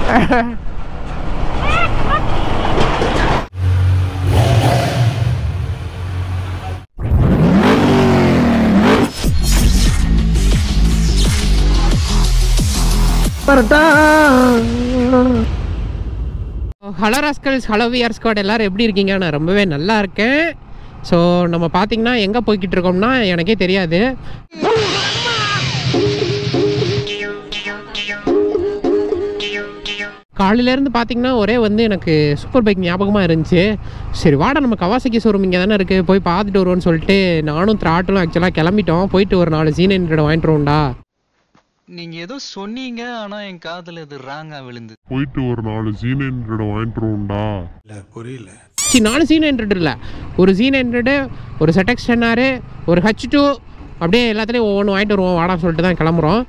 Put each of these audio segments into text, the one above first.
Hello rascals hello VR squad எல்லாரும் எப்படி இருக்கீங்க நான் ரொம்பவே நல்லா இருக்கேன் ஸோ நம்ம பார்த்தீங்கன்னா எங்கே போய்கிட்டு இருக்கோம்னா எனக்கே தெரியாது காலையிலேருந்து பார்த்தீங்கன்னா ஒரே வந்து எனக்கு சூப்பர் பைக் ஞாபகமாக இருந்துச்சு சரி வாடா நம்ம கவாசக்கி ஷோரூம் இங்கே தானே இருக்குது போய் பார்த்துட்டு வருவோம்னு சொல்லிட்டு நானும் திராட்டலும் ஆக்சுவலாக கிளம்பிட்டோம் போயிட்டு ஒரு நாலு சீன் ஹண்ட்ரட் வாங்கிட்டு வருவோம்டா நீங்க ஏதோ சொன்னீங்க ஆனா என் காதுல இது ராங்கா விழுந்து போயிட்டு ஒரு நாலு ஜீன் ஹண்ட்ரட் வாங்கிட்டு வருவோம்டா சி நாலு சீன் ஹண்ட்ரட் இல்லை ஒரு சீன் ஹண்ட்ரடு ஒரு செட்டெக்ஸ் டென்னாரு ஒரு ஹச் டூ அப்படியே எல்லாத்துலேயும் ஒவ்வொன்று வாங்கிட்டு வருவோம் வாடான்னு சொல்லிட்டு தான் கிளம்புறோம்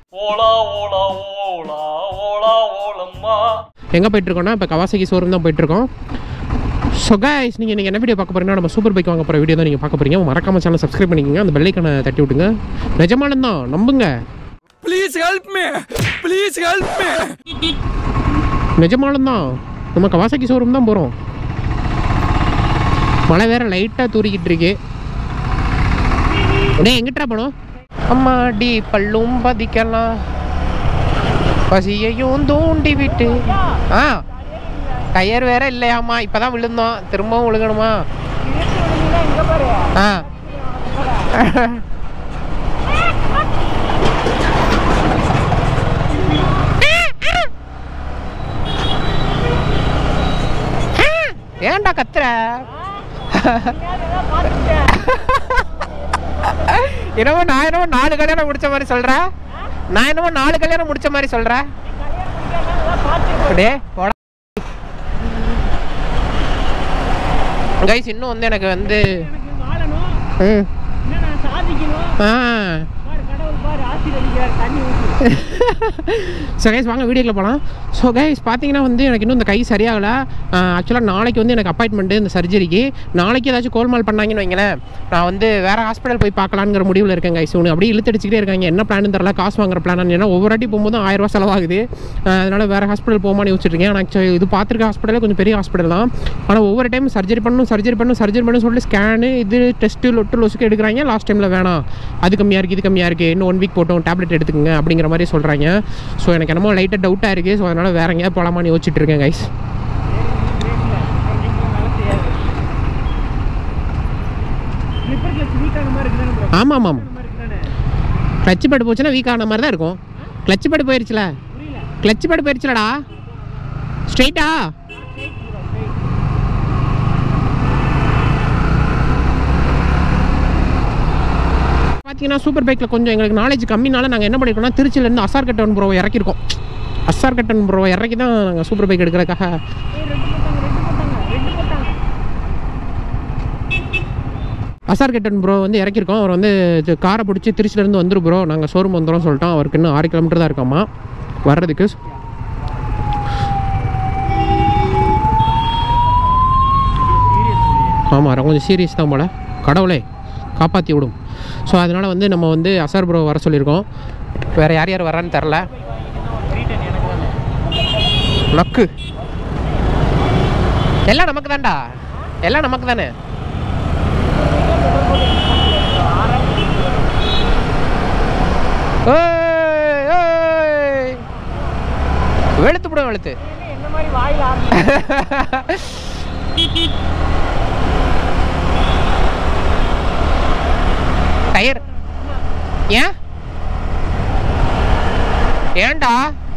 எங்கே போயிட்டுருக்கோம்னா இப்போ கவாசகி ஷோரூம் தான் போயிட்டுருக்கோம் ஸோ கைஸ் நீங்கள் நீங்கள் என்ன வீடியோ பார்க்க போறீங்கன்னா நம்ம சூப்பர் பைக் வாங்க போகிற வீடியோ தான் நீங்கள் பார்க்க போறீங்க மறக்காம சேனல் சப்ஸ்கிரைப் பண்ணிக்கோங்க அந்த பெல்லைக்கான தட்டி விட்டுங்க நிஜமானம் தான் நம்புங்க Please help me! Please help me! நிஜமானம் தான் நம்ம கவாசகி ஷோரூம் தான் போகிறோம் மழை வேற லைட்டாக தூரிக்கிட்டு இருக்கு டேய் எங்கிட்டா போனோம் அம்மாடி பல்லும் பதிக்கலாம் பசியையும் தூண்டி விட்டு ஆ டயர் வேற இல்லையாம்மா இப்பதான் விழுந்தோம் திரும்பவும் விழுகணுமா ஆ ஏன்டா கத்துற என்னமோ நான் என்னமோ நாலு கல்யாணம் முடிச்ச மாதிரி சொல்ற நான் என்னமோ நாலு கல்யாணம் முடிச்ச மாதிரி சொல்ற டே போடா கைஸ் இன்னும் வந்து எனக்கு வந்து ம் ஆ ஸோ கைஸ் வாங்க வீடியோக்குள்ள போகலாம் ஸோ கைஸ் பார்த்தீங்கன்னா வந்து எனக்கு இன்னும் இந்த கை சரியாகலை ஆக்சுவலாக நாளைக்கு வந்து எனக்கு அப்பாயின்மெண்ட்டு இந்த சர்ஜரிக்கு நாளைக்கு ஏதாச்சும் கோல்மால் பண்ணாங்கன்னு வைங்களேன் நான் வந்து வேறு ஹாஸ்பிட்டல் போய் பார்க்கலாங்கிற முடிவில் இருக்கேன் கைஸ் ஒன்று அப்படியே இழுத்தடிச்சிக்கிட்டே இருக்காங்க என்ன பிளான் தரல காசு வாங்குற பிளான் ஏன்னா ஒவ்வொரு வாட்டி போகும்போது ஆயிரம் ரூபா செலவாகுது ஆஹ் அதனால வேறு ஹாஸ்பிட்டல் போகமான்னு யோசிச்சுட்டு இருக்கேன் ஆனால் actually இது பார்த்துருக்க ஹாஸ்பிட்டலே கொஞ்சம் பெரிய ஹாஸ்பிட்டல் தான் ஆனால் ஒவ்வொரு டைம் சர்ஜரி பண்ணணும் சர்ஜரி பண்ணணும் சர்ஜரி பண்ணணும் சொல்லிட்டு ஸ்கேனு இது டெஸ்ட்டு லொட்டு லொசுக்கு எடுக்கிறாங்க லாஸ்ட் டைமில் வேணாம் அது கம்மியாக இருக்குது இது கம்மியாக இருக்குது இன்னும் ஒன் வீக் போட்டோம் டேப்லெட் எடுத்துக்கங்க அப்படிங்கிற மாதிரி சொல்கிறாங்க ஸோ எனக்கு என்னமோ லைட்டாக டவுட்டாக இருக்குது ஸோ அதனால் வேற எங்கேயாவது போகலாமான்னு யோசிச்சுட்டு இருக்கேன் கைஸ் ஆமாம் ஆமாம் கிளச்சு பேடு போச்சுன்னா வீக் ஆன மாதிரி தான் இருக்கும் கிளச்சு பேடு போயிருச்சுல கிளச்சு பேடு போயிருச்சுலடா ஸ்ட்ரைட்டா பார்த்தீங்கன்னா சூப்பர் பைக்கில் கொஞ்சம் எங்களுக்கு நாலேஜ் கம்மினால நாங்கள் என்ன பண்ணிருக்கோம்னா திருச்சியிலேருந்து அசார் கட்டன் ப்ரோவை இறக்கிருக்கோம் அசார் கட்டன் ப்ரோவை இறக்கி தான் நாங்கள் சூப்பர் பைக் எடுக்கிறதுக்காக அசார் கட்டன் ப்ரோ வந்து இறக்கிருக்கோம் அவர் வந்து இது காரை பிடிச்சி திருச்சியிலேருந்து வந்துரு ப்ரோ நாங்கள் ஷோரூம் வந்துடும் சொல்லிட்டோம் அவருக்கு இன்னும் ஆறு கிலோமீட்டர் தான் இருக்காமா வர்றதுக்கு ஆமாம் கொஞ்சம் சீரியஸ் தான் போல் கடவுளே காப்பாற்றி விடும் ஸோ அதனால் வந்து நம்ம வந்து அசார் ப்ரோ வர சொல்லியிருக்கோம் வேறு யார் யார் வரான்னு தெரில லக்கு எல்லாம் நமக்கு தான்டா எல்லாம் நமக்கு தானே ஏய், ஏய். வெளுத்து விடும் வெளுத்து டயர் ஏன் ஏன்டா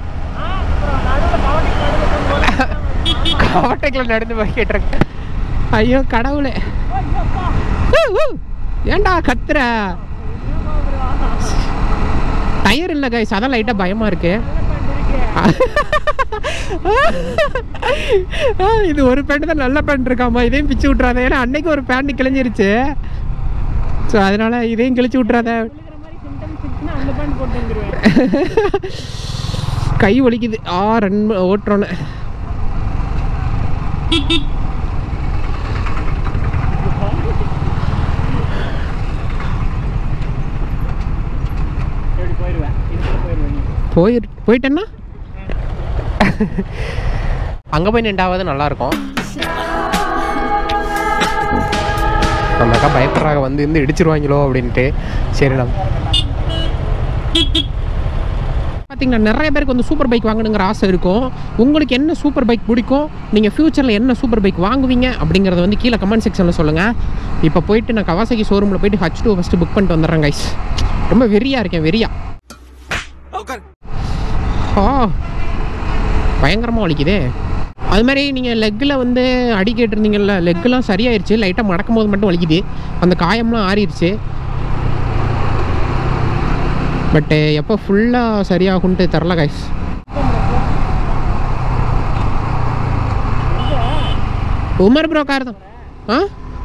கவட்டைக்குள்ள நடந்து போய் கேட்டிருக்க ஐயோ கடவுளே ஊ, ஊ. ஏன்டா கத்துற டயர் இல்லை கைஸ் அதான் லைட்டாக பயமாக இருக்கு ஆ, இது ஒரு பேண்ட் தான் நல்ல பேண்ட் இருக்காமா இதையும் பிச்சு விட்றாத ஏன்னா அன்னைக்கு ஒரு பேண்ட் கிழிஞ்சிருச்சு ஸோ அதனால இதையும் கிழிச்சு விட்றாத கை வலிக்குது ஆ ரன் ஓட்டுறோன்னு போயிரு போயிட்டேன்னா அங்கே போய் நின்றாவது நல்லாயிருக்கும் நம்ம அக்கா பயப்படுறாங்க வந்து இருந்து இடிச்சிருவாங்களோ அப்படின்ட்டு சரி நம்ம பார்த்தீங்கன்னா நிறைய பேருக்கு வந்து சூப்பர் பைக் வாங்கணுங்கிற ஆசை இருக்கும் உங்களுக்கு என்ன சூப்பர் பைக் பிடிக்கும் நீங்கள் ஃப்யூச்சரில் என்ன சூப்பர் பைக் வாங்குவீங்க அப்படிங்கிறத வந்து கீழே கமெண்ட் செக்ஷனில் சொல்லுங்கள் இப்போ போயிட்டு நான் கவாசகி ஷோரூமில் போயிட்டு ஹச் டூ ஃபஸ்ட்டு புக் பண்ணிட்டு வந்துடுறேன் கைஸ் ரொம்ப வெறியா இருக்கேன் வெறியா ஓ பயங்கரமாக வலிக்குதே அது மாதிரி நீங்கள் லெக்கில் வந்து அடி கேட்டிருந்தீங்கல்ல லெக்கெலாம் சரியாயிருச்சு லைட்டாக மடக்கும் போது மட்டும் வலிக்குது அந்த காயம்லாம் ஆறிடுச்சு பட்டு எப்போ ஃபுல்லாக சரியாகும்ட்டு தெரில கைஸ் உமர் ப்ரோ கார் தான் ஆ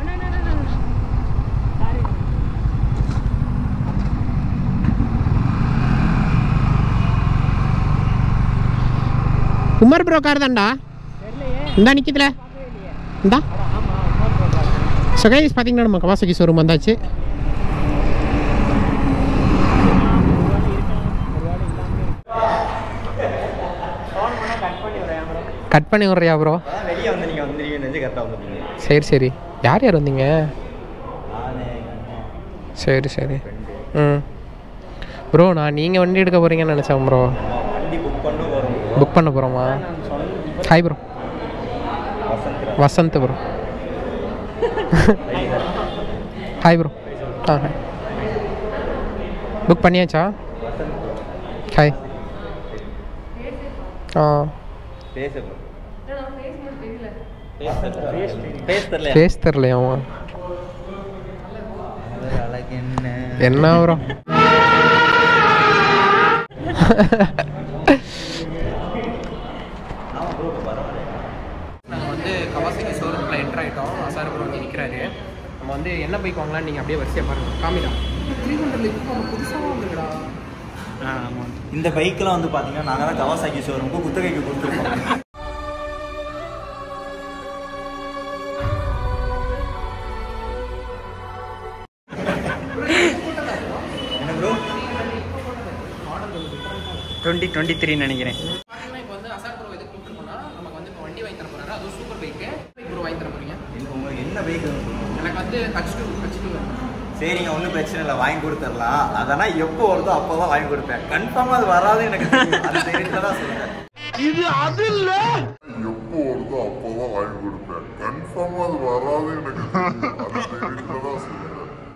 உமர் ப்ரோ கார் தான்டா இந்தா நிற்கிதுல இந்தா ஸோ கைஸ் பார்த்தீங்கன்னா நம்ம கவாசகி ஷோரூம் வந்தாச்சு கட் பண்ணி விட்றியா ப்ரோ அதான் வெளியே வந்து நீங்கள் வந்துருவீங்கன்னு நினச்சி கரெக்டாக வந்துருக்கீங்க சரி சரி யார் யார் வந்தீங்க நான் எங்கள் அண்ணன் சரி சரி ம் ப்ரோ நான் நீங்கள் வண்டி எடுக்க போகிறீங்கன்னு நினச்சேன் ப்ரோ வண்டி புக் பண்ண வரும் புக் பண்ண போகிறோமா hi bro Vasanth Vasanth bro hi bro ஆ ஹாய் புக் பண்ணியாச்சா ஹாய் ஆ பேச பேச தெரியல ஃபேஸ் தெரிலையாமா அழகு என்ன என்ன ப்ரோ ஆமாம் ப்ரோ பரவாயில்ல நாங்கள் வந்து கவாசகி ஷோரூமில் என்ட்ரு ஆகிட்டோம் சார் ப்ரோ வந்து நிற்கிறாரு நம்ம வந்து என்ன பைக் வாங்கலாம்னு நீங்கள் அப்படியே வரிசையாக பாருங்கள் காமிடா த்ரீ ஹண்ட்ரட் இப்போ புதுசாக வந்துருக்கடா இந்த பைக்கெலாம் வந்து பார்த்தீங்கன்னா நாங்கள் தான் கவாசாக்கி ஷோரூமுக்கு குத்தகைக்கு கொடுத்துருக்கோம் என்ன ப்ரோ டுவெண்ட்டி டுவெண்ட்டி த்ரீ நினைக்கிறேன் பார்த்தீங்கன்னா இப்போ வந்து அசார் ப்ரோ எதுக்கு கூப்பிட்டுருக்கோம்னா நமக்கு வந்து இப்போ வண்டி வாங்கி தர போகிறாரு அதுவும் சூப்பர் பைக்கு ப்ரோ வாங்கி தர போகிறீங்க என்ன உங்களுக்கு என்ன பைக் எனக்கு வந்து ஹச் டூ ஹச் டூ சரிங்க ஒன்றும் பிரச்சனை இல்லை வாங்கி கொடுத்துடலாம் அதெல்லாம் எப்போ வருதோ அப்போ தான் வாங்கி கொடுப்பேன் கன்ஃபார்மாக அது வராது எனக்கு தெரியும். அந்த தைரியத்தில் தான் சொல்லுவேன் எப்போ வருதோ அப்போதான் வாங்கி கொடுப்பேன் கன்ஃபார்மா அது வராது எனக்கு தெரியும். அது தெரியுதுல தான் சொல்லுவேன்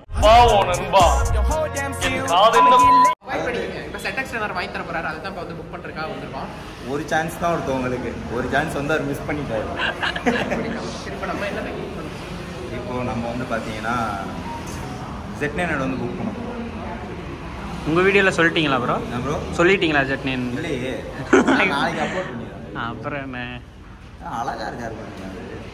வாய்ப்பு பண்ணிக்கோங்க இப்போ செட்டக்ஸ் டெனர் வாங்கி தர போகிறாரு அதுதான் இப்போ வந்து புக் பண்ணுறதுக்காக வந்திருக்கோம் ஒரு சான்ஸ் தான் ஒருத்தவங்களுக்கு ஒரு சான்ஸ் வந்து அவர் மிஸ் பண்ணிட்டாரு சரி இப்போ நம்ம என்ன பைக் புக் பண்ணுறோம் இப்போ நம்ம வந்து பார்த்தீங்கன்னா ஜெட் நைனோட வந்து புக் பண்ணோம் உங்கள் வீடியோவில் சொல்லிட்டீங்களா ப்ரோ என்ன ப்ரோ சொல்லிட்டீங்களா ஜட்னின் இல்லையே நாளைக்கு அப்லோட் பண்ணிடுறேன் அப்புறம் என்ன அழகா இருக்காரு பாருங்க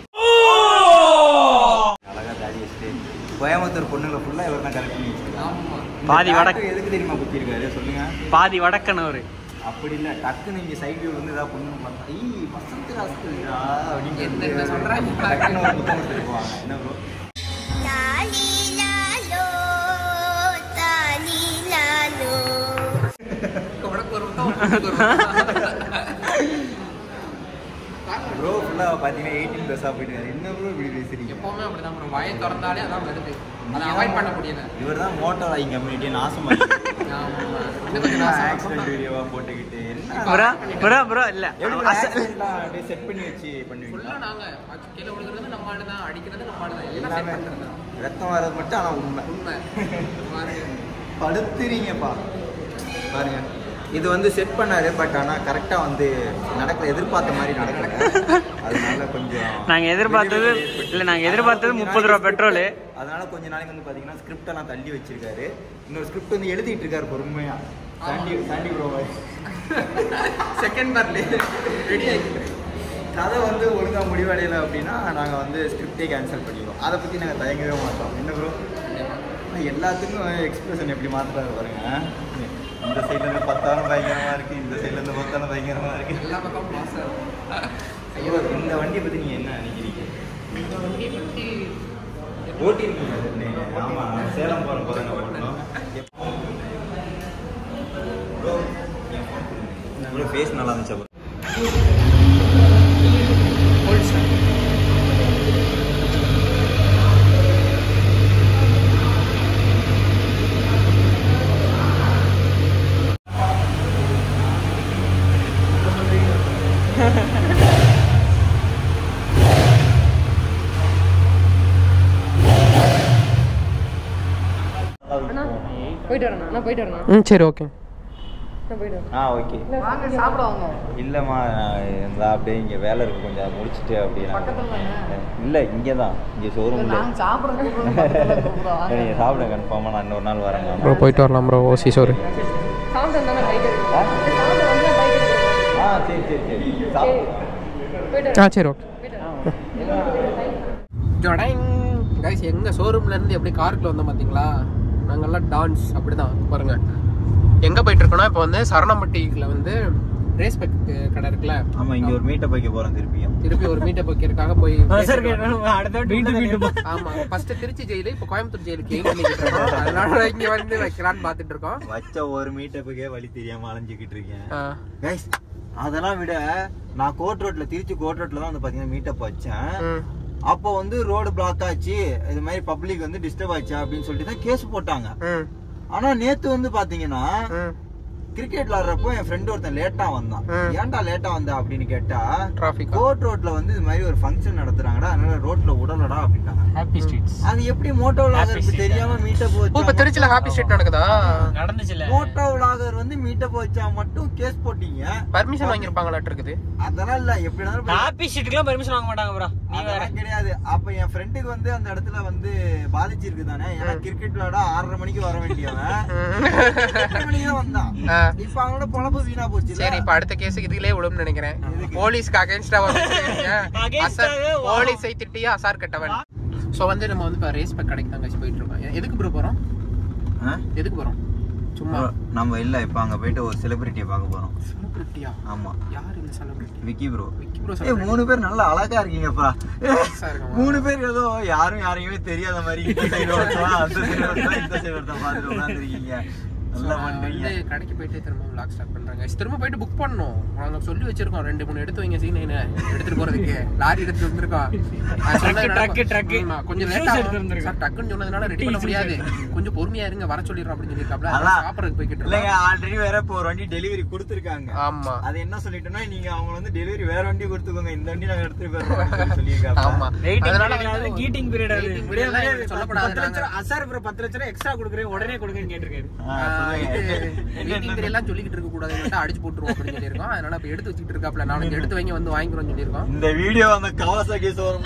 அழகா தாடி வச்சுட்டு கோயம்புத்தூர் பொண்ணுங்களை ஃபுல்லா இவர் தான் கரெக்ட் பண்ணி வச்சிருக்காங்க பாதி இந்த வடக்கு. tattoo எதுக்கு தெரியுமா குத்திருக்காரு சொல்லுங்க பாதி வடக்கனவர் அப்படி இல்ல டக்குன்னு இங்க சைடு வியூ வந்து ஏதாவது பொண்ணு பார்த்தா ஈ வசந்த் ராஸ்கல்டா அப்படின்னு என்னென்ன சொல்றாங்க? டக்குன்னு ஒரு முத்தம் கொடுத்துட்டு போவாங்க என்ன bro Tali lalo, tali lalo. உனக்கு ஒரு முத்தம், உனக்கு ஒரு முத்தம். ப்ரோ ஃபுல்லாக பார்த்தீங்கன்னா எயிட்டீன் ப்ளஸ்ஸாக போயிட்டு என்ன ப்ரோ இப்படி பேசுறீங்க எப்பவுமே அப்படிதான் ப்ரோ வாயை திறந்தாலே அதான் வருது அதை அவாய்ட் பண்ண முடியல இவர் தான் மோட்டோ லைங் கம்யூனிட்டியை நாசமாக ஆமா. இன்னும் கொஞ்சம் நாசமா ஆக்சிடென்ட் இருக்கும். வீடியோவாக போட்டுக்கிட்டு என்ன ப்ரோ ப்ரோ ப்ரோ இல்லை எப்படி accident-லாம் அப்படியே செட் பண்ணி வச்சு ஃபுல்லா பண்ணுவீங்களா நாங்க கீழே விழுகிறது நம்ம ஆளு தான் அடிக்கிறது நம்ம ஆளு தான் எல்லாம் செட் எல்லாமே பண்றது தான். ரத்தம் வர்றது மட்டும் ஆனால் உண்மை உண்மை பாருங்க படுத்துறீங்கப்பா பாருங்க இது வந்து செட் பண்ணாரு பட் ஆனால் கரெக்டாக வந்து நடக்கல எதிர்பார்த்த மாதிரி நடக்கல அதனால கொஞ்சம் நாங்க எதிர்பார்த்தது விளைவுகள் ஏற்பட்டு- இல்ல நாங்க எதிர்பார்த்தது கொஞ்ச முப்பது ரூபா நாளைக்கு பெட்ரோலு script- அதனால கொஞ்ச நாளைக்கு வந்து பாத்தீங்கன்னா ஸ்கிரிப்ட் எல்லாம் தள்ளி வச்சிருக்காரு இன்னொரு ஸ்கிரிப்ட் வந்து எழுதிட்டு இருக்காரு பொறுமையா சாண்டி சாண்டி ப்ரோ செகண்ட் பார்ல ரெடி ஆகிட்டு கதை வந்து ஒழுங்கா முடிவடையலை அப்படின்னா நாங்க வந்து ஸ்கிரிப்டே கேன்சல் பண்ணிடுவோம் அதை பத்தி நாங்க தயங்கவே மாட்டோம் என்ன ப்ரோ எல்லாத்துக்கும் எக்ஸ்பிரஷன் எப்படி மாத்துறாரு பாருங்க இந்த சைடுல இருந்து பார்த்தாலும் பயங்கரமா இருக்கு இந்த சைடுல இருந்து பார்த்தாலும் பயங்கரமா இருக்கு எல்லா பக்கம் மாசம் ஐயோ இந்த வண்டியை பத்தி நீங்க என்ன நினைக்கிறீங்க இந்த வண்டியை பற்றி ஓட்டிருக்கீங்க ஆமா நான் சேலம் போற பசங்க ஓட்டணும் ப்ரோ ப்ரோ ஃபேஸ் நல்லா இருந்துச்சு bro. போயிட்டு வரேன் நான் போயிட்டு வரேன் ம் சரி ஓகே நான் போயிட்டு வரேன் ஆ ஓகே இல்லைம்மா இந்த அப்படியே இங்கே வேலை இருக்கு கொஞ்சம் அதை முடிச்சுட்டு அப்படியே இல்லை இங்கே தான் இங்கே ஷோரூமில் நீங்கள் சாப்பிட கன்ஃபார்மாக நான் இன்னொரு நாள் வரேங்க ப்ரோ போயிட்டு வரலாம் ப்ரோ ஓசி சோறு சாப்பிட்டு வந்தா பைக் எடுக்கிறேன் சாப்பிட்டு வந்தா பைக் எடுக்கிறேன் ஆ சரி சரி சரி சாப்பிட்டு போயிட்டு ஆ சரி ஓகே ஜொடைங் கைஸ் எங்கள் ஷோரூம்லேருந்து எப்படி காருக்குள்ள வந்தோம் பார்த்தீங்களா நாங்கள்லாம் டான்ஸ் அப்படி தான் பாருங்க எங்கே போயிட்டு இருக்கோம்னா இப்போ வந்து சரணம்பட்டியில் வந்து ரேஸ் பைக் கடை இருக்குல்ல ஆமாம் இங்கே ஒரு மீட்டை வைக்க போகிறோம் திருப்பியும் திருப்பி ஒரு மீட்டை வைக்கிறதுக்காக போய் அடுத்த வீட்டு வீட்டு ஆமா ஃபர்ஸ்ட் திருச்சி ஜெயிலு இப்போ கோயம்புத்தூர் ஜெயிலுக்கு எங்க பண்ணிக்கிட்டு இருக்கோம் அதனால இங்க வந்து வைக்கலான்னு பார்த்துட்டு இருக்கோம் வச்ச ஒரு மீட்டப்புக்கே வழி தெரியாமல் அலைஞ்சிக்கிட்டு இருக்கேன் ஆ, கைஸ் அதெல்லாம் விட நான் கோட் ரோட்ல திருச்சி கோட் ரோட்ல தான் வந்து பாத்தீங்கன்னா மீட்டப் வச்சேன் ம், அப்போ வந்து ரோடு பிளாக் ஆச்சு இது மாதிரி பப்ளிக் வந்து டிஸ்டர்ப் ஆச்சு அப்படின்னு சொல்லிட்டு தான் கேஸ் போட்டாங்க ம், ஆனா நேத்து வந்து பாத்தீங்கன்னா ம். கிரிக்கெட் விளாடுறப்போ என் ஃப்ரெண்ட் ஒருத்தன் லேட்டா வந்தான் ம். ஏன்டா லேட்டா வந்த அப்படின்னு கேட்டா Traffic ஆ? கோட் ரோட்ல வந்து இது மாதிரி ஒரு ஃபங்க்ஷன் நடத்துறாங்கடா அதனால ரோட்ல உடலடா அப்படின்ட்டாங்க ஹாப்பி ஸ்ட்ரீட்ஸ் அது எப்படி மோட்டோ விளாகர் தெரியாம மீட்டப் ஓ இப்போ வச்சா திருச்சியில் ஹாப்பி ஸ்ட்ரீட் நடக்குதா நடந்துச்சுல மோட்டோ விளாகர் வந்து மீட்டப் வச்சா மட்டும் கேஸ் போட்டீங்க பர்மிஷன் வாங்கியிருப்பாங்களாட்டு இருக்குது அதெல்லாம் இல்ல எப்படி இருந்தாலும் ஹாப்பி ஸ்ட்ரீட்டுக்குலாம் பெர்மிஷன் வாங்க மாட்டாங்க ப்ரோ நீ வேற அதெல்லாம் கிடையாது அப்ப என் ஃப்ரெண்டுக்கு வந்து அந்த இடத்துல வந்து பாதிச்சிருக்கு தானே ஏன்னா கிரிக்கெட் விளையாட ஆறரை மணிக்கு வர வேண்டியவன் எட்டு மணிக்கு தான் வந்தான் ஆ. இப்ப அவனோட பொழப்பு வீணா போச்சு சரி இப்போ அடுத்த கேஸுக்கு இதுலயே விழும்னு நினைக்கிறேன் போலீஸ்க்கு அகைன்ஸ்டா Against ஆக வா. போலீஸை திட்டியா அசார் கட்டவன் ஸோ வந்து நம்ம வந்து இப்போ ரேஸ் பைக் கடைக்கு தாங்க போயிட்டு இருக்கோம் எதுக்கு ப்ரோ போறோம் எதுக்கு போறோம் சும்மா நம்ம இல்ல இப்ப அங்க போயிட்டு ஒரு செலிபிரிட்டியை பார்க்க போறோம் செலிபிரிட்டியா ஆமா யார் இந்த celebrity Vicky bro Vicky bro ஏய் மூணு பேர் நல்லா அழகா இருக்கீங்கப்பா இருக்காங்க. மூணு பேர் ஏதோ யாரும் யாரையுமே தெரியாத மாதிரி இந்த சைடு ஒருத்தன் அந்த சைடு ஒருத்தன் இந்த சைடு ஒருத்தன் பார்த்துட்டு உட்காந்துருக்கீங்க நல்லா பண்றீங்க வந்து கடைக்கு போயிட்டு திரும்ப vlog ஸ்டார்ட் பண்றாங்க திரும்ப போயிட்டு புக் பண்ணோம் நாங்க சொல்லி வச்சிருக்கோம் ரெண்டு மூணு எடுத்து வைங்க சீன் எடுத்துட்டு போறதுக்கு லாரி எடுத்து வந்திருக்கோம் அது சொன்னதுனால- truck, truck. ஆமா, கொஞ்சம் Shoes லேட்டா எடுத்து வந்திருக்கோம். சார் டக்குன்னு சொன்னதுனால ரெடி பண்ண முடியாது கொஞ்சம் பொறுமையா இருங்க வர சொல்லிடுறோம் அப்படின்னு சொல்லியிருக்காப்ல அதான். அதான் சாப்பிடறதுக்கு போய்கிட்டு இல்லைங்க இருக்கோம் ஆல்ரெடி வேற இப்போ ஒரு வண்டி டெலிவரி கொடுத்துருக்காங்க ஆமா அது என்ன சொல்லிட்டோம்னா நீங்க அவங்க வந்து டெலிவரி வேற வண்டி கொடுத்துக்கோங்க இந்த வண்டி நாங்க எடுத்துட்டு போயிடுறோம் அப்படின்னு சொல்லியிருக்காங்க ஆமா வெயிட்டிங் அதனால பீரியட் வந்து கீட்டிங் பீரியட் அது waiting விடிய period எல்லாம் விடிய சொல்லப்படாது பத்து லட்சம் நாங்க. அசார் ப்ரோ பத்து லட்சம் எக்ஸ்ட்ரா கொடுக்குறேன் உடனே கொடுங்கன்னு கேட்டிருக்காரு ஆஹ் இது மீட்டிங் பீரியட் எல்லாம் சொல்லிக்கிட்டு இருக்க கூடாது அடிச்சு போட்டுருவோம் அப்படின்னு சொல்லியிருக்கோம் அதனால இப்ப எடுத்து வச்சுட்டு இருக்காப்ல நாளைக்கு எடுத்து வைங்க வந்து வாங்கிக்கிறோம்னு சொல்லியிருக்கோம் இந்த வீடியோ அந்த கவாசாக்கி ஷோரூம்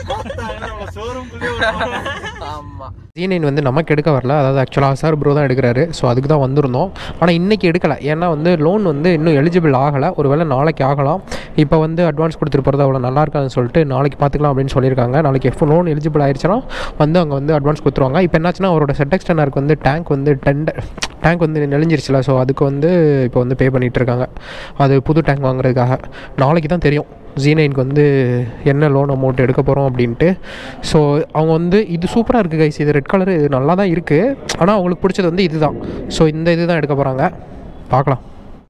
ஷோரூம் ஆமாம் ஜீனைன் வந்து நமக்கு எடுக்க வரல அதாவது ஆக்சுவலாக சார் ப்ரோ தான் எடுக்கிறாரு ஸோ அதுக்கு தான் வந்திருந்தோம் ஆனால் இன்றைக்கி எடுக்கலை ஏன்னா வந்து லோன் வந்து இன்னும் எலிஜிபிள் ஆகலை ஒருவேளை நாளைக்கு ஆகலாம் இப்போ வந்து அட்வான்ஸ் கொடுத்துட்டு போகிறது அவ்வளோ நல்லா இருக்காதுன்னு சொல்லிட்டு நாளைக்கு பார்த்துக்கலாம் அப்படின்னு சொல்லியிருக்காங்க நாளைக்கு எப்போ லோன் எலிஜிபிள் ஆயிடுச்சுன்னா வந்து அங்கே வந்து அட்வான்ஸ் கொடுத்துருவாங்க இப்போ என்னாச்சுன்னா அவரோட செட்டெக்ஸ் டென்னருக்கு வந்து டேங்க் வந்து டெண்டர் டேங்க் வந்து நெளிஞ்சிருச்சுல ஸோ அதுக்கு வந்து இப்போ வந்து பே பண்ணிகிட்டு இருக்காங்க அது புது டேங்க் வாங்குறதுக்காக நாளைக்கு தான் தெரியும் ஜீனைனுக்கு வந்து என்ன லோன் அமௌண்ட் எடுக்க போகிறோம் அப்படின்ட்டு ஸோ அவங்க வந்து இது சூப்பராக இருக்குது கைஸ் இது ரெட் கலர் இது நல்லா தான் இருக்குது ஆனால் அவங்களுக்கு பிடிச்சது வந்து இதுதான் ஸோ இந்த இது தான் எடுக்க போகிறாங்க பார்க்கலாம்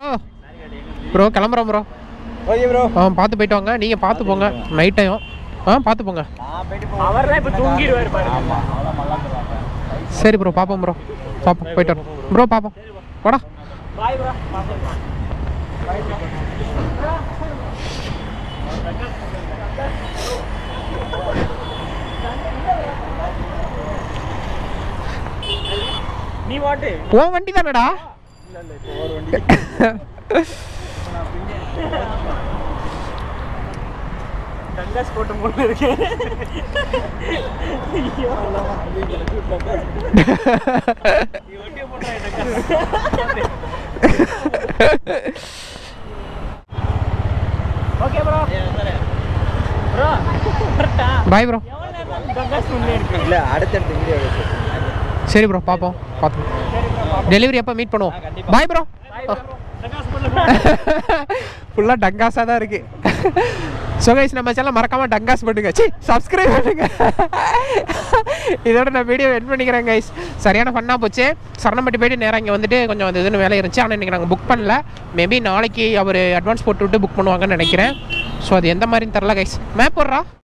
ப்ரோ கிளம்புறோம் ப்ரோ ஓகே ப்ரோ ஆ பார்த்து போயிட்டு வாங்க நீங்கள் பார்த்து போங்க நைட் டைம் ஆ பார்த்து போங்க அவர்லாம் இப்ப தூங்கிடுவாரு பாருங்க சரி ப்ரோ பார்ப்போம் ப்ரோ பார்ப்போம் போயிட்டு வரோம் ப்ரோ பார்ப்போம் வாடா பாய் ப்ரோ நீ வாட்டு உன் வண்டி தானடா தங்காஸ் போட்டு போல இருக்கு ஐயோ. நீ வண்டியை போட்டா எனக்கு ஓகே ப்ரோ ப்ரோ கரெக்டா பாய் ப்ரோ எவ்வளோ நேரம் தங்காஸ் முன்னே இருக்கு இல்ல அடுத்தடுத்த வீடியோ சரி ப்ரோ பார்ப்போம் பார்த்து டெலிவரி எப்போ மீட் பண்ணுவோம் பாய் ப்ரோ தங்காஸ் பண்ணுங்க ஃபுல்லாக டங்காஸாக தான் இருக்கு ஸோ கைஸ் நம்ம சேனல் மறக்காம டங்காஸ் பண்ணுங்க சி சப்ஸ்கிரைப் பண்ணுங்க இதோட நான் வீடியோ எட் பண்ணிக்கிறேன் கைஸ் சரியான ஃபன்னாக போச்சு சரணம்பட்டி போயிட்டு நேராக இங்கே வந்துட்டு கொஞ்சம் அது இதுன்னு வேலை இருந்துச்சு ஆனால் இன்றைக்கி நாங்கள் புக் பண்ணல மேபி நாளைக்கு அவர் அட்வான்ஸ் போட்டு விட்டு புக் பண்ணுவாங்கன்னு நினைக்கிறேன் ஸோ அது எந்த மாதிரின்னு தெரில கைஸ் மேப் போடுறா